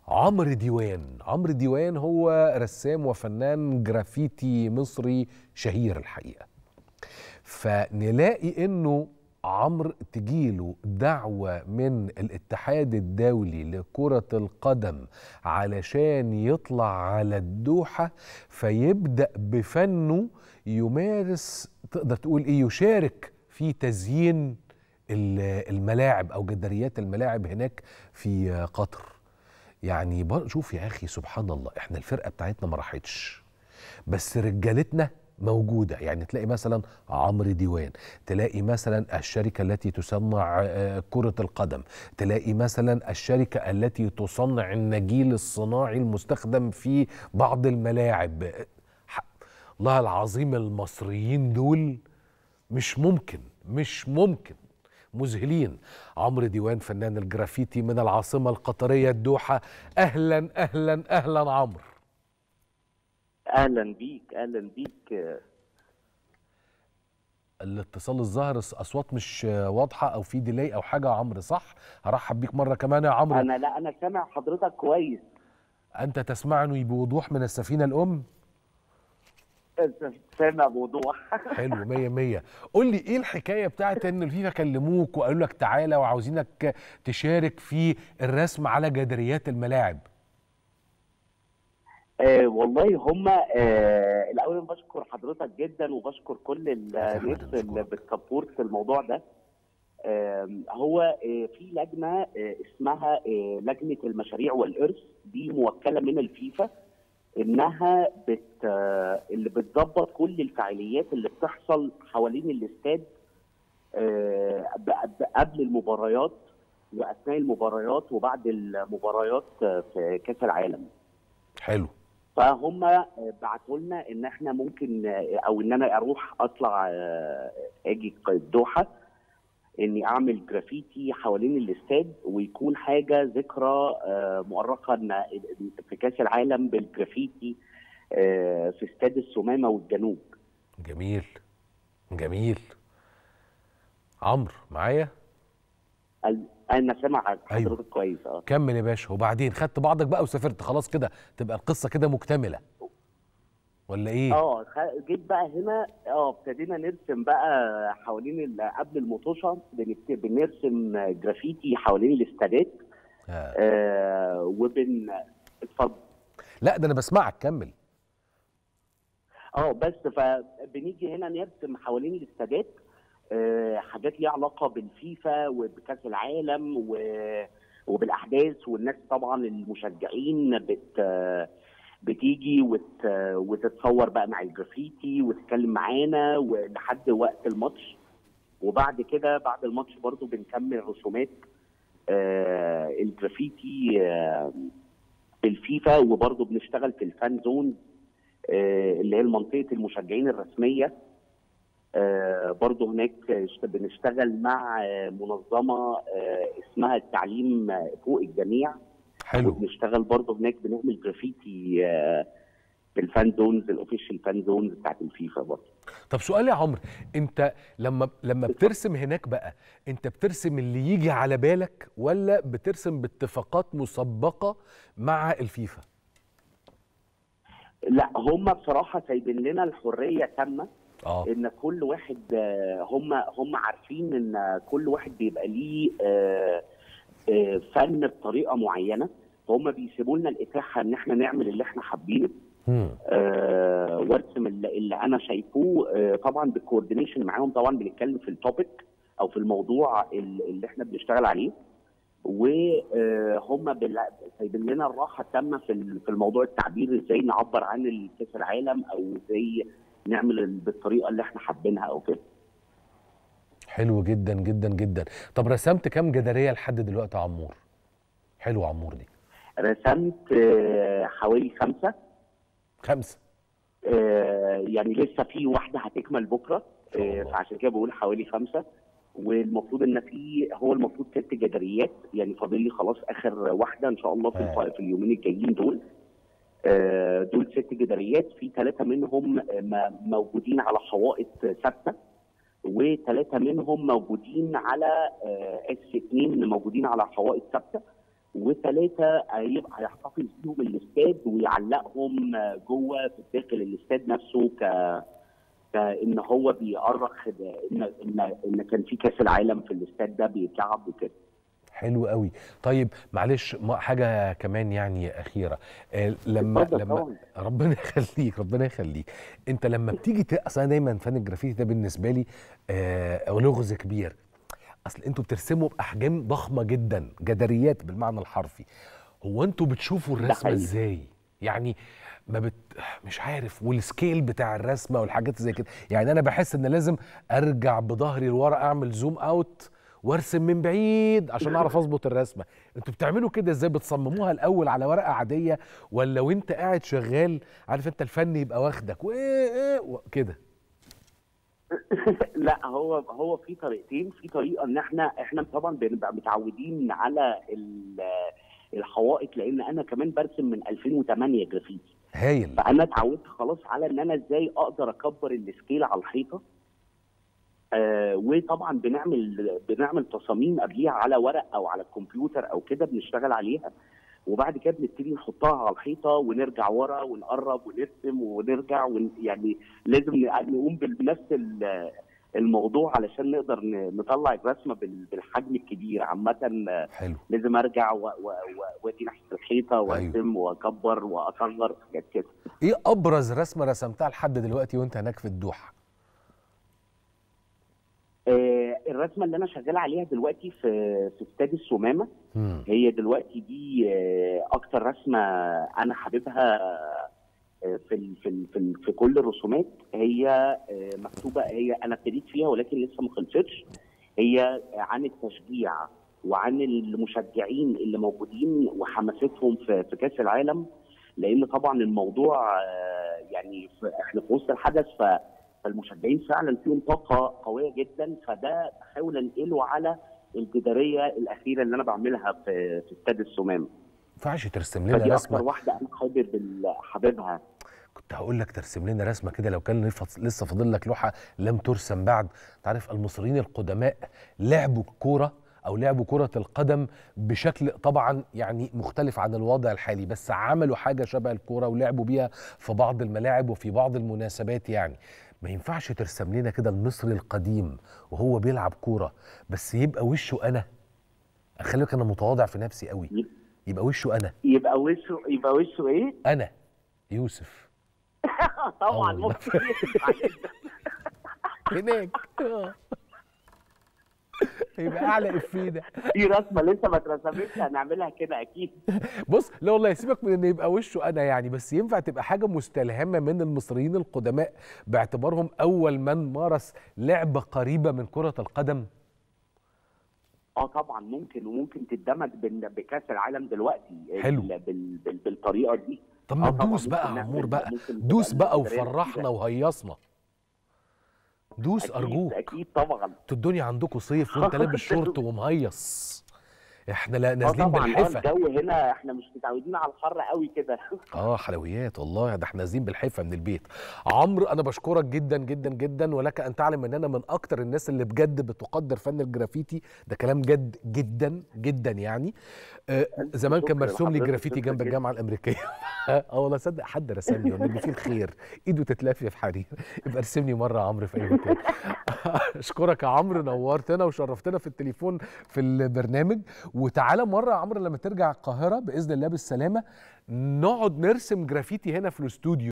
عمرو ديوان عمرو ديوان هو رسام وفنان جرافيتي مصري شهير الحقيقه فنلاقي انه عمرو تجيله دعوة من الاتحاد الدولي لكرة القدم علشان يطلع على الدوحة فيبدأ بفنه يمارس تقدر تقول ايه يشارك في تزيين الملاعب او جداريات الملاعب هناك في قطر يعني شوف يا اخي سبحان الله احنا الفرقه بتاعتنا ما راحتش بس رجالتنا موجوده يعني تلاقي مثلا عمرو ديوان تلاقي مثلا الشركه التي تصنع كره القدم تلاقي مثلا الشركه التي تصنع النجيل الصناعي المستخدم في بعض الملاعب الله العظيم المصريين دول مش ممكن مش ممكن مذهلين عمرو ديوان فنان الجرافيتي من العاصمة القطرية الدوحة أهلا أهلا أهلا عمرو أهلا بيك أهلا بيك الاتصال الظاهر أصوات مش واضحة أو في ديلي أو حاجة يا عمرو صح هرحب بيك مرة كمان يا عمرو أنا لا أنا سامع حضرتك كويس أنت تسمعني بوضوح من السفينة الأم سامع بوضوح حلو مية مية قول لي ايه الحكاية بتاعت ان الفيفا كلموك وقالوا لك تعالى وعاوزينك تشارك في الرسم على جداريات الملاعب آه والله هم آه الاول بشكر حضرتك جدا وبشكر كل الناس اللي بتسبورت في الموضوع ده آه هو آه في لجنه آه اسمها آه لجنه المشاريع والارث دي موكله من الفيفا انها بت اللي بتظبط كل الفعاليات اللي بتحصل حوالين الاستاد قبل المباريات واثناء المباريات وبعد المباريات في كاس العالم. حلو. فهم بعتوا لنا ان احنا ممكن او ان انا اروح اطلع اجي الدوحه اني اعمل جرافيتي حوالين الاستاد ويكون حاجه ذكرى مؤرخه ان في كاس العالم بالجرافيتي في استاد السمامه والجنوب جميل جميل عمرو معايا انا سامع حضرتك أيوة. كويس اه كمل يا باشا وبعدين خدت بعضك بقى وسافرت خلاص كده تبقى القصه كده مكتمله ولا ايه؟ اه جيت بقى هنا اه ابتدينا نرسم بقى حوالين قبل المطوشه بنرسم جرافيتي حوالين الاستادات آه. آه وبن اتفضل لا ده انا بسمعك كمل اه بس فبنيجي هنا نرسم حوالين الاستادات آه حاجات ليها علاقه بالفيفا وبكاس العالم و وبالاحداث والناس طبعا المشجعين بت آه بتيجي وت... وتتصور بقى مع الجرافيتي وتتكلم معانا ولحد وقت الماتش وبعد كده بعد الماتش برضو بنكمل رسومات آه الجرافيتي آه الفيفا وبرضو بنشتغل في الفان زون آه اللي هي منطقه المشجعين الرسميه آه برضو هناك بنشتغل مع آه منظمه آه اسمها التعليم فوق الجميع حلو وبنشتغل برضه هناك بنعمل جرافيتي في الفان زونز الاوفيشال فان زونز بتاعت الفيفا برضه طب سؤال يا عمرو انت لما لما بترسم هناك بقى انت بترسم اللي يجي على بالك ولا بترسم باتفاقات مسبقه مع الفيفا لا هم بصراحه سايبين لنا الحريه تامه اه ان كل واحد هم هم عارفين ان كل واحد بيبقى ليه آه فن بطريقه معينه فهم بيسيبوا لنا الاتاحه ان احنا نعمل اللي احنا حابينه آه وارسم اللي, اللي انا شايفه آه طبعا بالكوردينيشن معاهم طبعا بنتكلم في التوبيك او في الموضوع اللي احنا بنشتغل عليه وهم سايبين لنا الراحه التامه في في الموضوع التعبير ازاي نعبر عن كاس العالم او ازاي نعمل بالطريقه اللي احنا حابينها او كده حلو جدا جدا جدا طب رسمت كام جداريه لحد دلوقتي يا عمور حلو عمور دي رسمت حوالي خمسة خمسة يعني لسه في واحدة هتكمل بكرة فعشان كده بقول حوالي خمسة والمفروض ان في هو المفروض ست جداريات يعني فاضل لي خلاص اخر واحده ان شاء الله في, آه. في اليومين الجايين دول دول ست جداريات في ثلاثه منهم موجودين على حوائط ثابته وثلاثه منهم موجودين على اس 2 موجودين على حوائط ثابته وثلاثه هيبقى هيحتفظ بيهم الاستاد ويعلقهم جوه في داخل الاستاد نفسه ك كان هو بيأرخ ان ان ان كان في كاس العالم في الاستاد ده بيتلعب وكده حلو قوي طيب معلش ما- حاجه كمان يعني اخيره آه، لما اتفضل لما طبعاً. ربنا يخليك ربنا يخليك انت لما بتيجي ت- اصل انا دايما فن الجرافيتي ده بالنسبه لي آه لغز كبير اصل انتوا بترسموا باحجام ضخمه جدا جداريات بالمعنى الحرفي هو انتوا بتشوفوا الرسمه حقيقي. ازاي يعني ما بت مش عارف والسكيل بتاع الرسمه والحاجات زي كده يعني انا بحس ان لازم ارجع بظهري لورا اعمل زوم اوت وارسم من بعيد عشان اعرف اظبط الرسمه انتوا بتعملوا كده ازاي بتصمموها الاول على ورقه عاديه ولا وانت قاعد شغال عارف انت الفن يبقى واخدك وايه ايه كده لا هو هو في طريقتين في طريقه ان احنا احنا طبعا بنبقى متعودين على ال- الحوائط لان انا كمان برسم من 2008 جرافيتي هايل فانا اتعودت خلاص على ان انا ازاي اقدر اكبر السكيل على الحيطه آه وطبعا بنعمل بنعمل تصاميم قبليها على ورق او على الكمبيوتر او كده بنشتغل عليها وبعد كده بنبتدي نحطها على الحيطه ونرجع ورا ونقرب ونرسم ونرجع ون يعني لازم ن- نقوم بنفس ال- الموضوع علشان نقدر ن- نطلع الرسمه بال- بالحجم الكبير عامه آه، حلو لازم ارجع و- و- و- واجي ناحيه الحيطه وارسم واكبر واصغر حاجات كده ايه ابرز رسمه رسمتها لحد دلوقتي وانت هناك في الدوحه آه، الرسمه اللي انا شغال عليها دلوقتي في في استاد السمامه مم. هي دلوقتي دي آه، اكتر رسمه انا حاببها آه، في ال في ال في, ال في كل الرسومات هي آه، مكتوبه هي انا ابتديت فيها ولكن لسه ما خلصتش هي عن التشجيع وعن المشجعين اللي موجودين وحماستهم في في كاس العالم لان طبعا الموضوع آه، يعني في- احنا في وسط الحدث ف فالمشجعين فعلا فيهم طاقه قويه جدا فده بحاول انقله على الجداريه الاخيره اللي انا بعملها في في استاد السمام ما ينفعش ترسم لنا فدي اكتر رسمه واحده انا حابب ال- حاببها كنت هقول لك ترسم لنا رسمه كده لو كان لف- لسه فاضل لك لوحه لم ترسم بعد تعرف المصريين القدماء لعبوا الكوره او لعبوا كره القدم بشكل طبعا يعني مختلف عن الوضع الحالي بس عملوا حاجه شبه الكوره ولعبوا بيها في بعض الملاعب وفي بعض المناسبات يعني ما ينفعش ترسم لنا كده المصري القديم وهو بيلعب كوره بس يبقى وشه انا خلي بالك انا متواضع في نفسي قوي يب- يبقى وشه انا يبقى وشه يبقى وشه ايه؟ انا يوسف طبعا والله. ممكن ينفع جدا. هناك آه. يبقى اعلى افيه ده في رسمه لسه ما اترسمتش هنعملها كده اكيد بص لا والله سيبك من ان يبقى وشه انا يعني بس ينفع تبقى حاجه مستلهمه من المصريين القدماء باعتبارهم اول من مارس لعبه قريبه من كره القدم اه طبعا ممكن وممكن تندمج بال- بكاس العالم دلوقتي حلو. بال- بال- بال- بالطريقه دي طب ما آه طبعاً تدوس ممكن بقى يا نعمل- عمور بقى ممكن تبقى دوس بقى الجدارية وفرحنا جديدة. وهيصنا دوس أكيد- ارجوك اكيد طبعا انتوا الدنيا عندكم صيف وانت لابس شورت ومهيص احنا لا اه نازلين طبعا اه بالحفه الجو هنا احنا مش متعودين على الحر قوي كده اه حلويات والله ده احنا نازلين بالحفه من البيت عمرو انا بشكرك جدا جدا جدا ولك ان تعلم ان انا من اكتر الناس اللي بجد بتقدر فن الجرافيتي ده كلام جد جدا جدا يعني آه زمان كان شكرا مرسوم لي لحضرتك، جرافيتي شكرا جنب جدا. الجامعه الامريكيه اه والله صدق حد رسمني والنبي فيه الخير ايده تتلافي في حرير يبقى ارسمني مره يا عمرو في اي مكان اشكرك يا عمرو نورتنا وشرفتنا في التليفون في البرنامج وتعالى مره يا عمرو لما ترجع القاهره باذن الله بالسلامه نقعد نرسم جرافيتي هنا في الاستوديو